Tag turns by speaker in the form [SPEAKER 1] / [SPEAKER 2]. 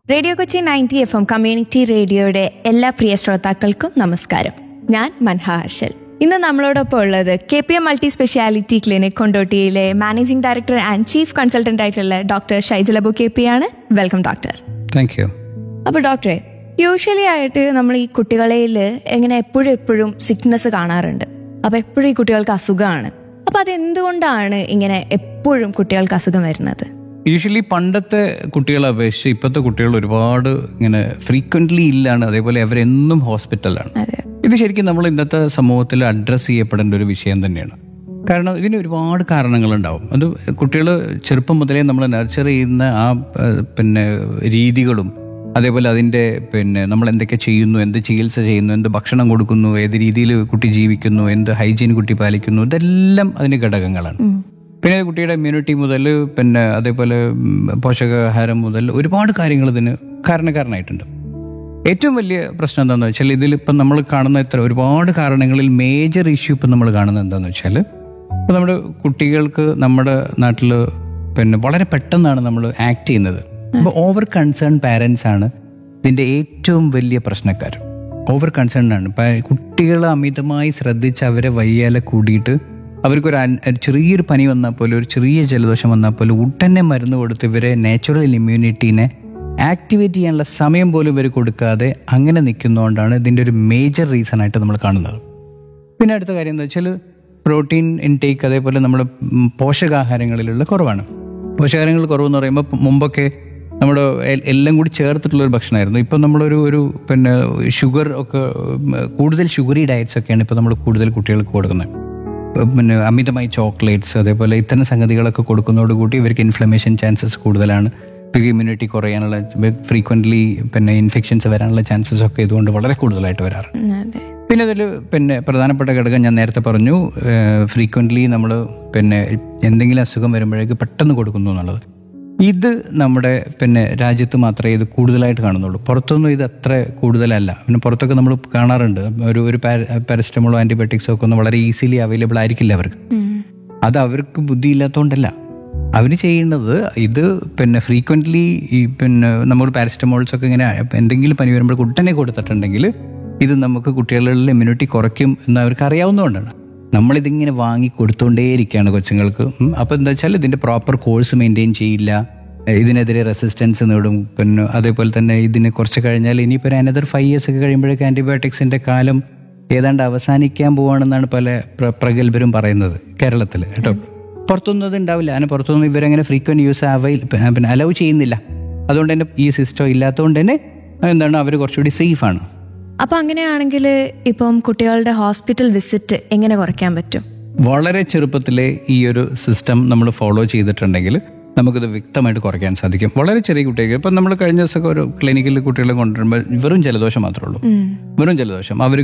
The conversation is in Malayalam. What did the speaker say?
[SPEAKER 1] Radio Kochi ninety F M community റേഡിയോയുടെ എല്ലാ പ്രിയ ശ്രോതാക്കൾക്കും നമസ്കാരം ഞാൻ മൻഹ ഹർഷൽ ഇന്ന് നമ്മളോടൊപ്പം ഉള്ളത് K P M multi speciality clinic കൊണ്ടോട്ടിയിലെ managing director and chief consultant ആയിട്ടുള്ള ഡോക്ടർ ഷൈജലബു കെ പി ആണ് വെൽക്കം ഡോക്ടർ
[SPEAKER 2] താങ്ക് യു
[SPEAKER 1] അപ്പോൾ ഡോക്ടറെ യൂഷ്വലി ആയിട്ട് നമ്മൾ ഈ കുട്ടികളിൽ എങ്ങനെ എപ്പോഴും എപ്പോഴും സിക്നസ് കാണാറുണ്ട് അപ്പോൾ എപ്പോഴും ഈ കുട്ടികൾക്ക് അസുഖമാണ് അപ്പോൾ അതെന്തുകൊണ്ടാണ് ഇങ്ങനെ എപ്പോഴും കുട്ടികൾക്ക് അസുഖം വരുന്നത്
[SPEAKER 2] യൂഷ്വലി പണ്ടത്തെ കുട്ടികളെ അപേക്ഷിച്ച് ഇപ്പോഴത്തെ കുട്ടികൾ ഒരുപാട് ഇങ്ങനെ ഫ്രീക്വൻ്റ്ലി ഇല്ലാണ് അതേപോലെ അവരെന്നും ഹോസ്പിറ്റലാണ്
[SPEAKER 1] അതെ
[SPEAKER 2] ഇത് ശരിക്കും നമ്മൾ ഇന്നത്തെ സമൂഹത്തിൽ അഡ്രസ്സ് ചെയ്യപ്പെടേണ്ട ഒരു വിഷയം തന്നെയാണ് കാരണം ഇതിന് ഒരുപാട് കാരണങ്ങളുണ്ടാവും അത് കുട്ടികൾ ചെറുപ്പം മുതലേ നമ്മൾ നർച്ചർ ചെയ്യുന്ന ആ ഏഹ്, പിന്നെ രീതികളും അതേപോലെ അതിൻ്റെ പിന്നെ നമ്മൾ എന്തൊക്കെ ചെയ്യുന്നു എന്ത് ചികിത്സ ചെയ്യുന്നു എന്ത് ഭക്ഷണം കൊടുക്കുന്നു ഏത് രീതിയിൽ കുട്ടി ജീവിക്കുന്നു എന്ത് ഹൈജീൻ കുട്ടി പാലിക്കുന്നു ഇതെല്ലാം അതിന് ഘടകങ്ങളാണ് പിന്നെ കുട്ടിയുടെ ഇമ്മ്യൂണിറ്റി മുതൽ പിന്നെ അതേപോലെ ഉം, പോഷകാഹാരം മുതൽ ഒരുപാട് കാര്യങ്ങൾ ഇതിന് കാരണക്കാരനായിട്ടുണ്ട് ഏറ്റവും വലിയ പ്രശ്നം എന്താണെന്ന് വെച്ചാൽ ഇതിലിപ്പം നമ്മൾ കാണുന്ന ഇത്ര ഒരുപാട് കാരണങ്ങളിൽ മേജർ ഇഷ്യൂ ഇപ്പം നമ്മൾ കാണുന്നത് എന്താണെന്ന് വെച്ചാൽ ഇപ്പം നമ്മുടെ കുട്ടികൾക്ക് നമ്മുടെ നാട്ടിൽ പിന്നെ വളരെ പെട്ടെന്നാണ് നമ്മൾ ആക്ട് ചെയ്യുന്നത് അപ്പോൾ ഓവർ കൺസേൺ പാരൻസ് ആണ് ഇതിൻ്റെ ഏറ്റവും വലിയ പ്രശ്നക്കാർ ഓവർ കൺസേൺ ആണ് ഇപ്പം കുട്ടികളെ അമിതമായി ശ്രദ്ധിച്ച് അവരെ വയ്യാലെ കൂടിയിട്ട് അവർക്കൊരു അൻ- ഒരു ചെറിയൊരു പനി വന്നാൽ പോലും ഒരു ചെറിയ ജലദോഷം വന്നാൽ പോലും ഉടനെ മരുന്ന് കൊടുത്ത് ഇവരെ നാച്ചുറൽ ഇമ്മ്യൂണിറ്റീനെ ആക്ടിവേറ്റ് ചെയ്യാനുള്ള സമയം പോലും ഇവർ കൊടുക്കാതെ അങ്ങനെ നിൽക്കുന്നതുകൊണ്ടാണ് ഇതിൻ്റെ ഒരു മേജർ റീസൺ ആയിട്ട് നമ്മൾ കാണുന്നത് പിന്നെ അടുത്ത കാര്യം എന്താ വെച്ചാൽ പ്രോട്ടീൻ ഇൻടേക്ക് അതേപോലെ നമ്മുടെ ഉം, പോഷകാഹാരങ്ങളിലുള്ള കുറവാണ് പോഷകാഹാരങ്ങൾ കുറവെന്ന് പറയുമ്പോൾ പ- മുമ്പൊക്കെ നമ്മുടെ എ- എല്ലാം കൂടി ചേർത്തിട്ടുള്ള ഒരു ഭക്ഷണമായിരുന്നു ഇപ്പം നമ്മളൊരു ഒരു പിന്നെ ഷുഗർ ഒക്കെ ഉം, കൂടുതൽ ഷുഗറി ഡയറ്റ്സ് ഒക്കെയാണ് ഇപ്പോൾ നമ്മൾ കൂടുതൽ കുട്ടികൾക്ക് കൊടുക്കുന്നത് ഇപ്പം പിന്നെ അമിതമായി ചോക്ലേറ്റ്സ് അതേപോലെ ഇത്തരം സംഗതികളൊക്കെ കൊടുക്കുന്നതോടുകൂടി ഇവർക്ക് ഇൻഫ്ലമേഷൻ ചാൻസസ് കൂടുതലാണ് ഇവർക്ക് ഇമ്മ്യൂണിറ്റി കുറയാനുള്ള ഫ്രീക്വൻ്റ്ലി പിന്നെ ഇൻഫെക്ഷൻസ് വരാനുള്ള ചാൻസസ് ഒക്കെ ഇതുകൊണ്ട് വളരെ കൂടുതലായിട്ട് വരാറ്
[SPEAKER 1] ഉം, അതെ
[SPEAKER 2] പിന്നെ അതിൽ പിന്നെ പ്രധാനപ്പെട്ട ഘടകം ഞാൻ നേരത്തെ പറഞ്ഞു ഫ്രീക്വൻ്റ്ലി നമ്മൾ പിന്നെ എന്തെങ്കിലും അസുഖം വരുമ്പോഴേക്ക് പെട്ടെന്ന് കൊടുക്കുന്നു എന്നുള്ളത് ഇത് നമ്മുടെ പിന്നെ രാജ്യത്ത് മാത്രമേ ഇത് കൂടുതലായിട്ട് കാണുന്നുള്ളൂ പുറത്തൊന്നും ഇത് അത്ര കൂടുതലല്ല പിന്നെ പുറത്തൊക്കെ നമ്മൾ കാണാറുണ്ട് ഒരു ഒരു പാരസ്റ്റമോളോ ആൻറ്റിബയോട്ടിക്സോ ഒക്കെ ഒന്നും വളരെ ഈസിലി അവൈലബിൾ ആയിരിക്കില്ല അവർക്ക്
[SPEAKER 1] ഉം.
[SPEAKER 2] അത് അവർക്ക് ബുദ്ധിയില്ലാത്തതുകൊണ്ടല്ല അവർ ചെയ്യുന്നത് ഇത് പിന്നെ ഫ്രീക്വൻ്റ്ലി ഈ പിന്നെ നമ്മൾ പാരസ്റ്റമോൾസ് ഒക്കെ ഇങ്ങനെ എന്തെങ്കിലും പനി വരുമ്പോൾ ഉടനെ കൊടുത്തിട്ടുണ്ടെങ്കിൽ ഇത് നമുക്ക് കുട്ടികളിലുള്ള ഇമ്മ്യൂണിറ്റി കുറയ്ക്കും എന്ന് അവർക്ക് അറിയാവുന്നതുകൊണ്ടാണ് നമ്മളിതിങ്ങനെ വാങ്ങി കൊടുത്തുകൊണ്ടേയിരിക്കുകയാണ് കൊച്ചുങ്ങൾക്ക് ഉം. അപ്പോൾ എന്താ വെച്ചാൽ ഇതിൻ്റെ പ്രോപ്പർ കോഴ്സ് മെയിൻറ്റെയിൻ ചെയ്യില്ല ഇതിനെതിരെ റെസിസ്റ്റൻസ് നേടും പിന്നെ അതേപോലെ തന്നെ ഇതിന് കുറച്ച് കഴിഞ്ഞാൽ ഇനിയിപ്പോൾ ഒരു അനദർ ഫൈവ് ഇയേഴ്സ് ഒക്കെ കഴിയുമ്പോഴേക്ക് ആൻറ്റിബയോട്ടിക്സിൻ്റെ കാലം ഏതാണ്ട് അവസാനിക്കാൻ പോവാണെന്നാണ് പല പ്ര- പ്രഗത്ഭരും പറയുന്നത് കേരളത്തിൽ കേട്ടോ പുറത്തൊന്നും അത് ഉണ്ടാവില്ല അതിന് പുറത്തൊന്നും ഇവരങ്ങനെ ഫ്രീക്വൻറ്റ് യൂസ് അവൈൽ പിന്നെ അലൗ ചെയ്യുന്നില്ല അതുകൊണ്ട് തന്നെ ഈ സിസ്റ്റം ഇല്ലാത്തതുകൊണ്ട് തന്നെ എന്താണ് അവർ കുറച്ചുകൂടി സേഫാണ്
[SPEAKER 1] അപ്പൊ അങ്ങനെയാണെങ്കിൽ ഇപ്പം കുട്ടികളുടെ ഹോസ്പിറ്റൽ വിസിറ്റ് എങ്ങനെ കുറയ്ക്കാൻ പറ്റും
[SPEAKER 2] വളരെ ചെറുപ്പത്തിലെ ഈ ഒരു സിസ്റ്റം നമ്മൾ ഫോളോ ചെയ്തിട്ടുണ്ടെങ്കിൽ നമുക്കിത് വ്യക്തമായിട്ട് കുറയ്ക്കാൻ സാധിക്കും വളരെ ചെറിയ കുട്ടികൾക്ക് ഇപ്പം നമ്മൾ കഴിഞ്ഞ ദിവസമൊക്കെ ഒരു ക്ലിനിക്കിൽ കുട്ടികളെ കൊണ്ടുവരുമ്പോൾ വെറും ജലദോഷം മാത്രമേ ഉള്ളൂ വെറും ജലദോഷം അവർ